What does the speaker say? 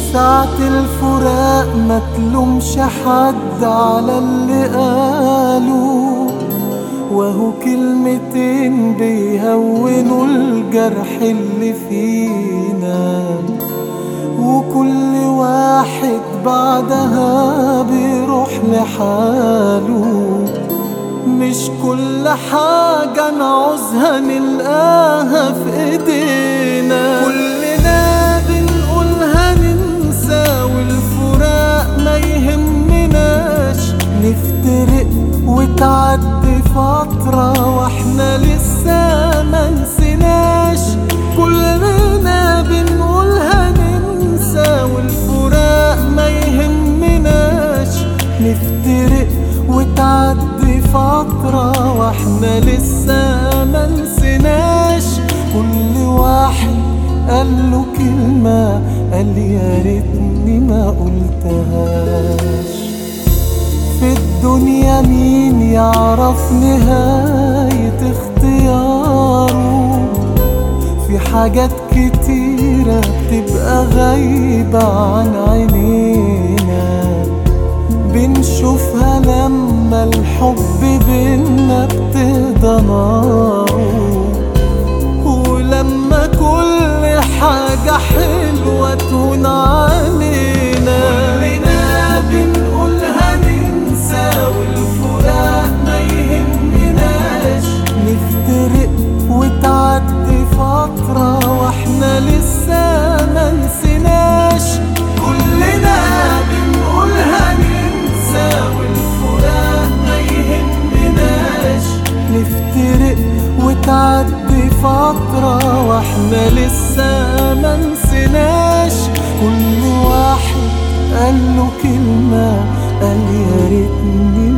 ساعة الفراق ما تلومش حد على اللي قالوا وهو كلمتين بيهونوا الجرح اللي فينا وكل واحد بعدها بيروح لحاله مش كل حاجة نعوزها نلقاها في ايدينا كلنا بنقولها ننسى والفراق ما يهمناش نفترق وتعدي فترة واحنا لسه ما نسيناش كلنا بنقولها ننسى والفراق ما يهمناش نفترق وتعدي فترة واحنا لسه ما نسيناش كل واحد قال له كلمة قال يا ريتني ما قلتهاش في الدنيا مين يعرف نهاية اختياره في حاجات كتيرة بتبقى غايبة عن عينينا بنشوفها لما الحب بينا ابتدى ناره ولما كل حاجة حلوة تهون علينا كلنا بنقولها ننسى والفراق ما يهمناش نفترق وتعدي فترة واحنا لسه ما نسيناش كلنا بنقولها ننسى والفراق ما يهمناش نفترق وتعدي فترة واحنا لسه ما نسيناش كل واحد قال له كلمة قال يا ريتني